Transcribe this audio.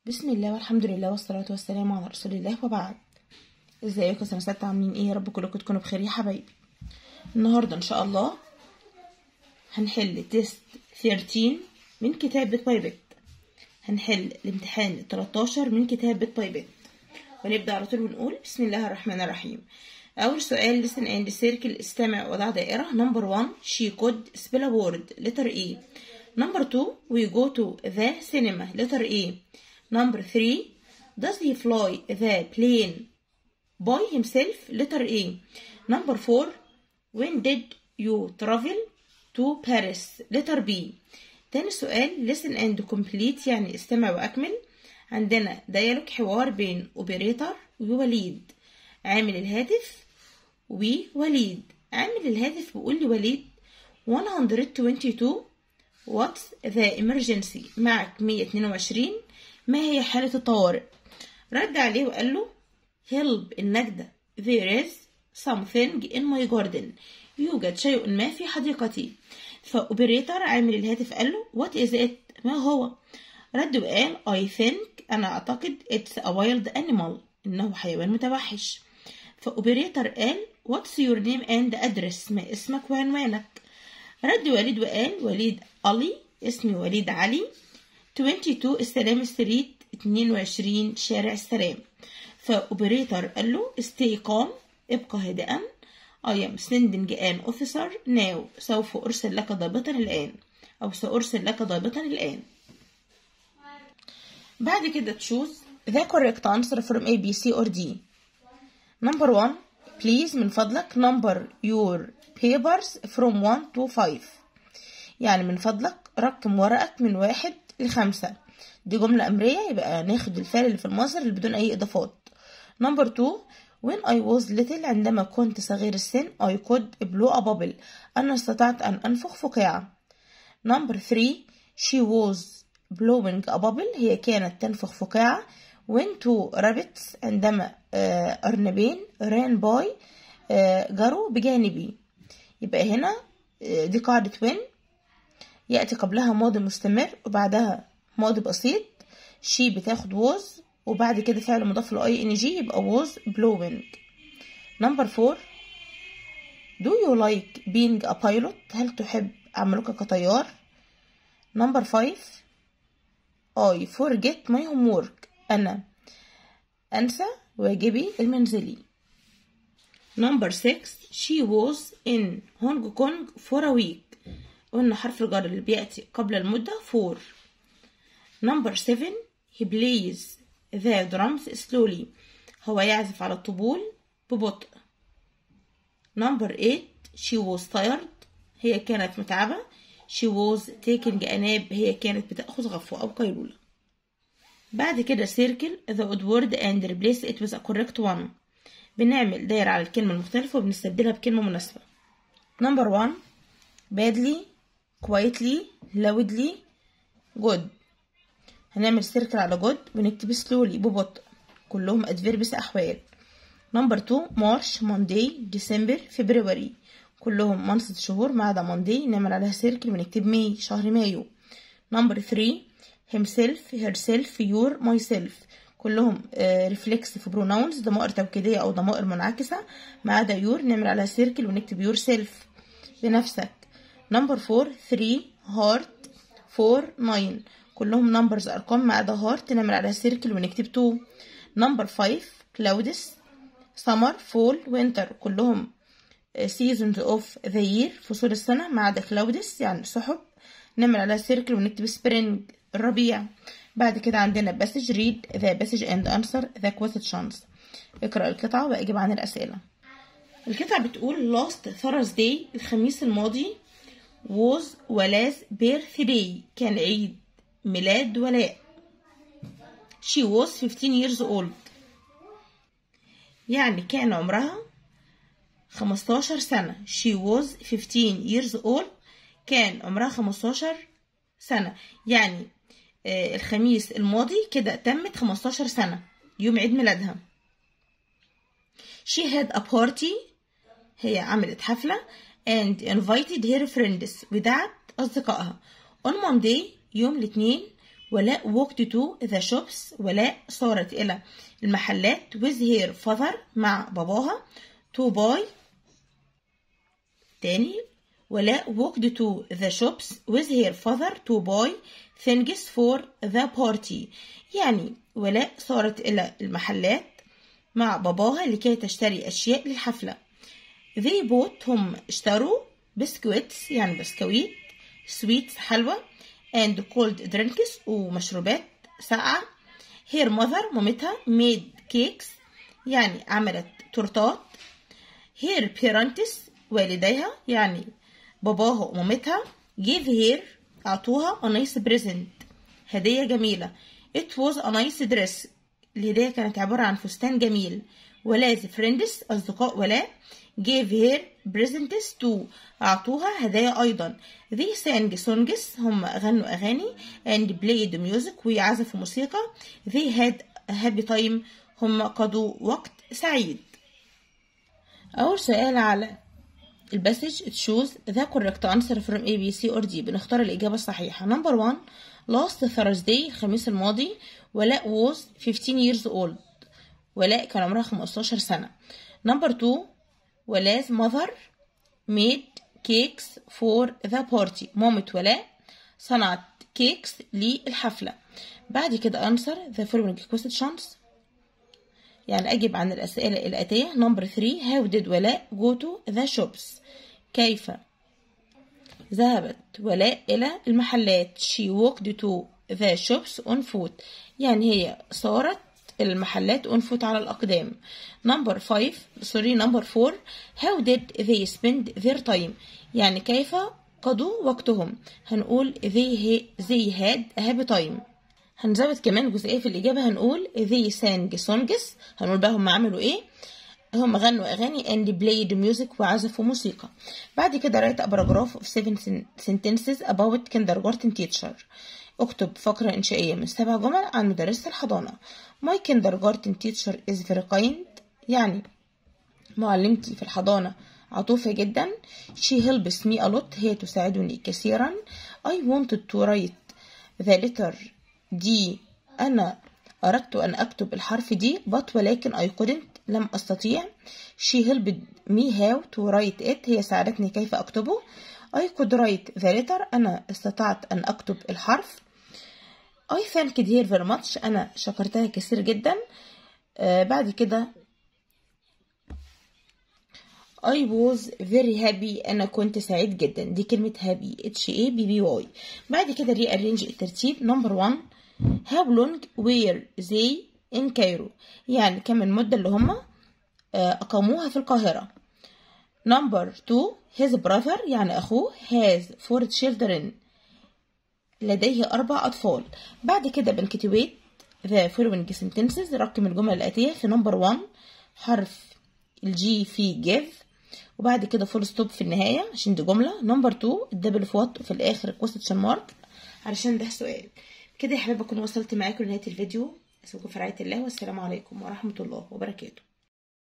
بسم الله والحمد لله والصلاة والسلام على رسول الله وبعد ازيكم سنة ستة عاملين ايه يا رب كلكم تكونوا بخير يا حبايبي النهاردة ان شاء الله هنحل تيست 13 من كتاب بيت باي بيت هنحل الامتحان 13 من كتاب بيت باي بيت ونبدأ على طول ونقول بسم الله الرحمن الرحيم أول سؤال listen and circle استمع وضع دائرة number one she could spell a word letter E number two we go to the cinema letter E number three does he fly the plane by himself letter A number four when did you travel to Paris letter B تاني سؤال listen and complete يعني استمع وأكمل عندنا ديالوج حوار بين اوبريتور ووليد عامل الهاتف ووليد عامل الهاتف بيقول لي وليد 122 what's the emergency معك 122 ما هي حالة الطوارئ رد عليه وقال له help النجدة there is something in my garden يوجد شيء ما في حديقتي فأوبريتور عامل الهاتف قال له what is it ما هو رد وقال I think أنا أعتقد it's a wild animal إنه حيوان متوحش فأوبريتور قال what's your name and address ما اسمك وعنوانك رد وليد وقال وليد علي اسمي وليد علي 22 السلام ستريت 22 شارع السلام فأوبريتور قال له stay calm ابقى هادئا I am sending an officer now سوف أرسل لك ضابطا الآن أو سأرسل لك ضابطا الآن بعد كده تشوز the correct answer from A, B, C or D number one please من فضلك number your papers from 1 to 5 يعني من فضلك رقم ورقك من واحد لخمسة دي جملة أمرية يبقى ناخد الفعل اللي في المصدر اللي بدون أي إضافات number two when I was little عندما كنت صغير السن I could blow a bubble أنا استطعت أن أنفخ فقاعة number three she was blowing a bubble هي كانت تنفخ فقاعة when two rabbits عندما أرنبين ran by جروا بجانبي يبقى هنا دي قاعدة when يأتي قبلها ماضي مستمر وبعدها ماضي بسيط شي بتاخد was وبعد كده فعل مضاف له اي ان جي يبقى was blowing number four do you like being a pilot هل تحب عملك كطيار number five I forget my homework أنا أنسى واجبي المنزلي number six she was in Hong Kong for a week قلنا حرف الجر اللي بيأتي قبل المدة for number seven he plays the drums slowly هو يعزف على الطبول ببطء number eight she was tired هي كانت متعبة she was taking a nap هي كانت بتأخذ غفوة أو قيلولة بعد كده circle the odd word and replace it with a correct one بنعمل دايرة على الكلمة المختلفة وبنستبدلها بكلمة مناسبة number one badly quietly loudly good هنعمل سيركل على good ونكتب slowly ببطء كلهم adverbs أحوال number two March Monday December February كلهم months شهور ما عدا Monday نعمل عليها سيركل ونكتب May شهر مايو number three himself herself your myself كلهم ريفلكسيف بروناونز ضمائر توكيدية أو ضمائر منعكسة ما عدا يور نعمل عليها سيركل ونكتب يور سيلف بنفسك نمبر فور ثري هارت فور ناين كلهم نمبرز أرقام ما عدا هارت نعمل عليها سيركل ونكتب تو نمبر فايف كلاودس سمر فول وينتر كلهم seasons of the year فصول السنة ما عدا كلاودس يعني سحب نعمل عليها سيركل ونكتب سبرينج الربيع بعد كده عندنا passage read the passage and answer the questions اقرأ القطعة واجب عن الأسئلة القطعة بتقول last Thursday الخميس الماضي was ولا's birthday كان عيد ميلاد ولاء she was 15 years old يعني كان عمرها 15 سنة she was 15 years old كان عمرها 15 سنة يعني الخميس الماضي كده تمت 15 سنة يوم عيد ميلادها she had a party هي عملت حفلة and invited her friends ودعت أصدقائها on Monday يوم الاثنين ولاء walked to the shops ولاء صارت إلى المحلات with her father مع باباها to buy تاني ولاء walked to the shops with her father to buy things for the party يعني ولاء صارت إلى المحلات مع باباها لكي تشتري أشياء للحفلة they bought هم اشتروا بسكويتس يعني بسكويت sweets حلوى and cold drinks ومشروبات ساقعة her mother مامتها made cakes يعني عملت تورتات her parents والديها يعني باباها ومامتها gave her أعطوها a nice present هدية جميلة it was a nice dress الهدية كانت عبارة عن فستان جميل ولا the friends أصدقاء ولاء gave her presents too أعطوها هدايا أيضا they sang songs هم غنوا أغاني and played music ويعزفوا موسيقى they had a happy time هم قضوا وقت سعيد أول سؤال على الباسج تشوز the correct answer from A, B, C or D بنختار الإجابة الصحيحة number one last Thursday الخميس الماضي ولاء was 15 years old ولاء كان عمرها 15 سنة number two ولا's mother made cakes for the party مامة ولاء صنعت كيكس للحفلة بعد كده answer the following questions يعني أجب عن الأسئلة الآتية number 3 how did ولاء go to the shops كيف ذهبت ولاء إلى المحلات she walked to the shops on foot يعني هي صارت المحلات on foot على الأقدام number 5 sorry number 4 how did they spend their time يعني كيف قضوا وقتهم هنقول they, they had a happy time هنزود كمان جزئية في الإجابة هنقول they sang songs هنقول بقى هم عملوا إيه هم غنوا أغاني and played music وعزفوا موسيقى بعد كده write a paragraph of seven sentences about kindergarten teacher اكتب فقرة إنشائية من سبع جمل عن مدرسة الحضانة My kindergarten teacher is very kind يعني معلمتي في الحضانة عطوفة جدا She helps me a lot هي تساعدني كثيرا I wanted to write the letter دي أنا أردت أن أكتب الحرف دي but ولكن I couldn't لم أستطيع she helped me how to write it هي ساعدتني كيف أكتبه I could write the letter أنا استطعت أن أكتب الحرف I thanked her very much أنا شكرتها كثير جدا آه بعد كده I was very happy أنا كنت سعيد جدا دي كلمة happy H A B B Y بعد كده rearrange الترتيب number one how long were they in Cairo يعني كم المدة اللي هم أقاموها في القاهرة number two his brother يعني أخوه has four children لديه أربع أطفال بعد كده بنكتويت the following sentences رقم الجمل الآتية في number one حرف الجي في give وبعد كده فول ستوب في النهاية عشان دي جملة نمبر 2 الدبل في وات في الآخر question مارك علشان ده سؤال كده يا حبايبي أكون وصلت معاكم لنهاية الفيديو أسيبكم في رعاية الله والسلام عليكم ورحمة الله وبركاته